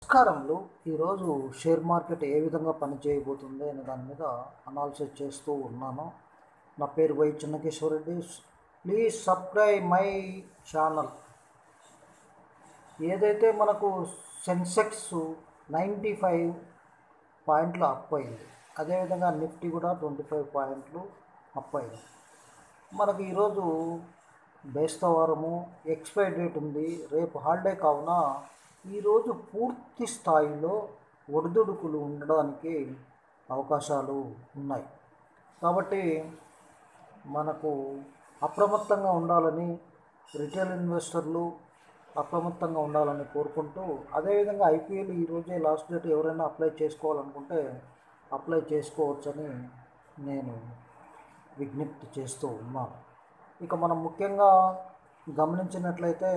నమస్కారములు ఈరోజు share market ఏ విధంగా పనిచేయబోతుంది అనే దాని మీద అనాలిసిస్ చేస్తూ ఉన్నాను నా పేరు Y Chinnakeshwarareddy please subscribe my channel ఏదైతే మనకు సెన్సెక్స్ నైంటీ ఫైవ్ పాయింట్లు అప్ అయింది అదేవిధంగా నిఫ్టీ కూడా ట్వంటీ ఫైవ్ పాయింట్లు అప్ అయింది మనకు ఈరోజు బేస్తవారము ఎక్స్పైరీ డేట్ ఉంది రేపు హాలిడే కావున ఈరోజు పూర్తి స్థాయిలో ఒడిదుడుకులు ఉండడానికి అవకాశాలు ఉన్నాయి కాబట్టి మనకు అప్రమత్తంగా ఉండాలని రిటైల్ ఇన్వెస్టర్లు అప్రమత్తంగా ఉండాలని కోరుకుంటూ అదేవిధంగా ఐపీఎల్ ఈరోజే లాస్ట్ డేట్ ఎవరైనా అప్లై చేసుకోవాలనుకుంటే అప్లై చేసుకోవచ్చని నేను విజ్ఞప్తి చేస్తూ ఉన్నాను ఇక మనం ముఖ్యంగా గమనించినట్లయితే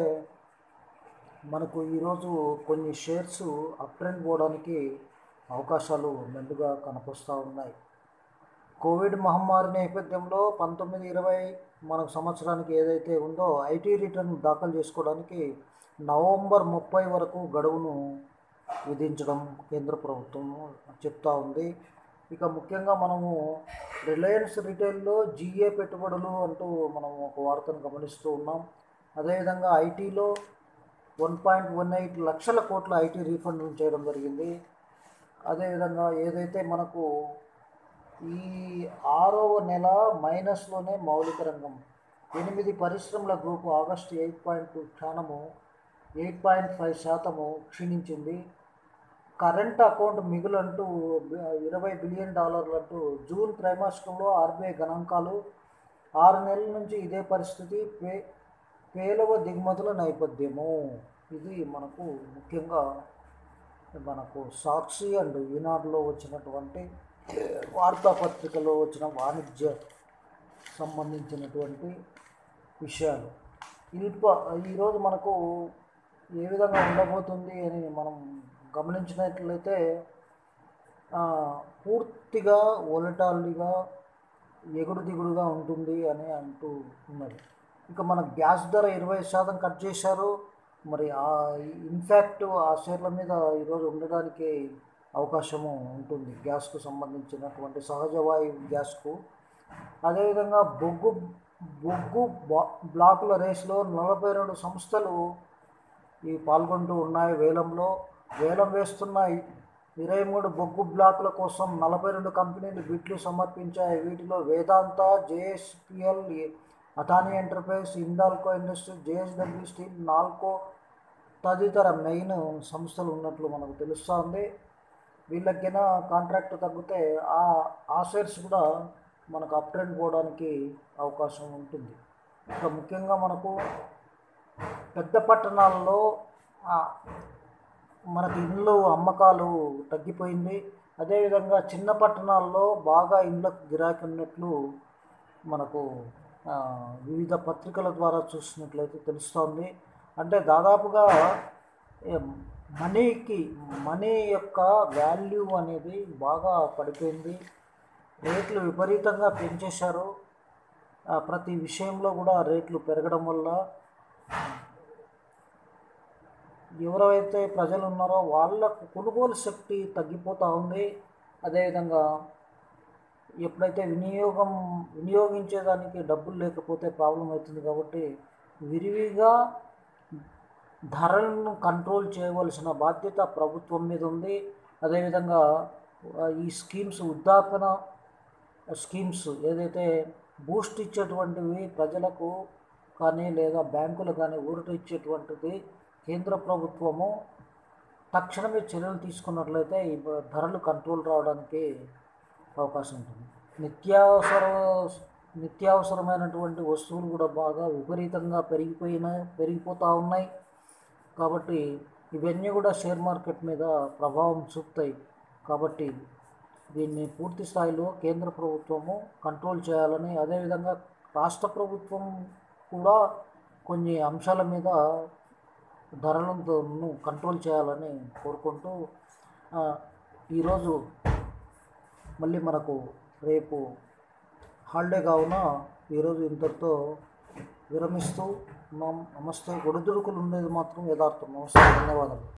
మనకు ఈరోజు కొన్ని షేర్స్ అప్ ట్రెండ్ పోవడానికి అవకాశాలు మెండుగా కనిపిస్తూ ఉన్నాయి కోవిడ్ మహమ్మారి నేపథ్యంలో పంతొమ్మిది ఇరవై మనకు సంవత్సరానికి ఏదైతే ఉందో ఐటీ రిటర్న్ దాఖలు చేసుకోవడానికి నవంబర్ ముప్పై వరకు గడువును విధించడం కేంద్ర ప్రభుత్వం చెప్తా ఉంది ఇక ముఖ్యంగా మనము రిలయన్స్ రిటైల్లో జిఏ పెట్టుబడులు అంటూ మనం ఒక వార్తను గమనిస్తూ ఉన్నాం అదేవిధంగా ఐటీలో వన్ పాయింట్ వన్ ఎయిట్ లక్షల కోట్ల ఐటీ రీఫండ్ చేయడం జరిగింది అదేవిధంగా ఏదైతే మనకు ఈ ఆరవ నెల మైనస్లోనే మౌలిక రంగం ఎనిమిది పరిశ్రమల group August eight point two క్షాణము ఎయిట్ పాయింట్ ఫైవ్ శాతము క్షీణించింది కరెంట్ అకౌంట్ మిగులంటూ ఇరవై బిలియన్ డాలర్లు అంటూ జూన్ త్రైమాసికంలో ఆర్బీఐ గణాంకాలు ఆరు నెలల నుంచి ఇదే పరిస్థితి పే పేలవ దిగుమతుల నేపథ్యము ఇది మనకు ముఖ్యంగా మనకు సాక్షి అండ్ ఈనాడులో వచ్చినటువంటి వార్తాపత్రికలో వచ్చిన వాణిజ్య సంబంధించినటువంటి విషయాలు ఇల్ప ఈరోజు మనకు ఏ విధంగా ఉండబోతుంది అని మనం గమనించినట్లయితే పూర్తిగా ఒలటాలిగా ఎగుడు దిగుడుగా ఉంటుంది అని అంటూ ఉన్నది ఇక మన గ్యాస్ ధర ఇరవై శాతం కట్ చేశారు మరి ఆ ఇన్ఫ్యాక్ట్ ఆ షేర్ల మీద ఈరోజు ఉండడానికి అవకాశము ఉంటుంది గ్యాస్కు సంబంధించినటువంటి సహజ వాయువు గ్యాస్కు అదేవిధంగా బొగ్గు బొగ్గు బ్లాకుల రేసులో నలభై రెండు సంస్థలు ఈ పాల్గొంటూ ఉన్నాయి వేలంలో వేలం వేస్తున్న ఇరవై మూడు బొగ్గు బ్లాకుల కోసం నలభై రెండు కంపెనీలు బిట్లు సమర్పించాయి వీటిలో Vedanta JSPL Adani enterprise Hindalco industry JSW steel NALCO తదితర మెయిన్ సంస్థలు ఉన్నట్లు మనకు తెలుస్తుంది వీళ్ళకైనా కాంట్రాక్ట్ తగ్గితే ఆ ఆ షేర్స్ కూడా మనకు అప్ ట్రెండ్ పోవడానికి అవకాశం ఉంటుంది ఇక ముఖ్యంగా మనకు పెద్ద పట్టణాల్లో మనకి ఇండ్లు అమ్మకాలు తగ్గిపోయింది అదేవిధంగా చిన్న పట్టణాల్లో బాగా ఇండ్లకు గిరాకీ ఉన్నట్లు మనకు వివిధ పత్రికల ద్వారా చూసినట్లయితే తెలుస్తోంది అంటే దాదాపుగా మనీకి మనీ యొక్క వాల్యూ అనేది బాగా పడిపోయింది రేట్లు విపరీతంగా పెంచేశారు ప్రతి విషయంలో కూడా రేట్లు పెరగడం వల్ల ఎవరైతే ప్రజలు ఉన్నారో వాళ్ళకు కొనుగోలు శక్తి తగ్గిపోతూ ఉంది అదేవిధంగా ఎప్పుడైతే వినియోగం వినియోగించేదానికి డబ్బులు లేకపోతే ప్రాబ్లం అవుతుంది కాబట్టి విరివిగా ధరలను కంట్రోల్ చేయవలసిన బాధ్యత ప్రభుత్వం మీద ఉంది అదేవిధంగా ఈ స్కీమ్స్ ఉద్దాపన స్కీమ్స్ ఏదైతే బూస్ట్ ఇచ్చేటువంటివి ప్రజలకు కానీ లేదా బ్యాంకులు కానీ ఊరట ఇచ్చేటువంటిది కేంద్ర ప్రభుత్వము తక్షణమే చర్యలు తీసుకున్నట్లయితే ఈ ధరలు కంట్రోల్ రావడానికి అవకాశం ఉంటుంది నిత్యావసర నిత్యావసరమైనటువంటి వస్తువులు కూడా బాగా విపరీతంగా పెరిగిపోయిన పెరిగిపోతూ ఉన్నాయి కాబట్టి ఇవన్నీ కూడా షేర్ మార్కెట్ మీద ప్రభావం చూపుతాయి కాబట్టి దీన్ని పూర్తి స్థాయిలో కేంద్ర ప్రభుత్వము కంట్రోల్ చేయాలని అదేవిధంగా రాష్ట్ర ప్రభుత్వం కూడా కొన్ని అంశాల మీద ధరలను కంట్రోల్ చేయాలని కోరుకుంటూ ఈరోజు మళ్ళీ మనకు రేపు హాలిడే కావున ఈరోజు ఇంతటితో విరమిస్తూ నమస్తే ఒడిదుడుకులు ఉండేది మాత్రం యథార్థం నమస్తే ధన్యవాదాలు